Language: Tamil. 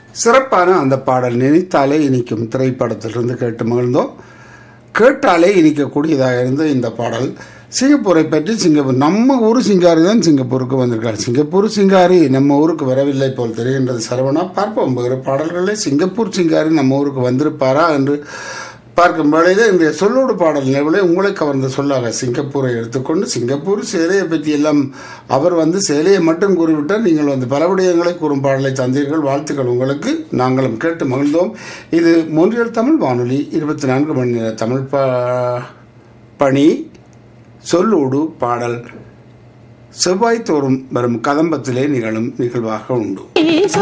சிறப்பான அந்த பாடல் நினைத்தாலே இனிக்கும் திரைப்படத்திலிருந்து கேட்டு மகிழ்ந்தோம் கேட்டாலே இனிக்கக்கூடியதாக இருந்த இந்த பாடல் சிங்கப்பூரை பற்றி சிங்கப்பூர் நம்ம ஊர் சிங்காரி தான் சிங்கப்பூருக்கு வந்திருக்கார் சிங்கப்பூர் சிங்காரி நம்ம ஊருக்கு வரவில்லை போல் தெரிகின்றது சரவணா பார்ப்போம் வேறு பாடல்களே சிங்கப்பூர் சிங்காரி நம்ம ஊருக்கு வந்திருப்பாரா என்று பார்க்கும் வேளையில் இன்றைய சொல்லோடு பாடல் நிலவிலே உங்களை கவர்ந்த சொல்லாக சிங்கப்பூரை எடுத்துக்கொண்டு சிங்கப்பூர் சேலையை பற்றி எல்லாம் அவர் வந்து சேலையை மட்டும் கூறிவிட்டால் நீங்கள் வந்து பல விடயங்களை கூறும் பாடலை தந்தீர்கள் வாழ்த்துக்கள் உங்களுக்கு நாங்களும் கேட்டு மகிழ்ந்தோம் இது மூன்றியல் தமிழ் வானொலி இருபத்தி நான்கு மணி நேர தமிழ் ப பணி சொல்லோடு பாடல் செவ்வாய் தோறும் வரும் கதம்பத்திலே நிகழும் நிகழ்வாக உண்டு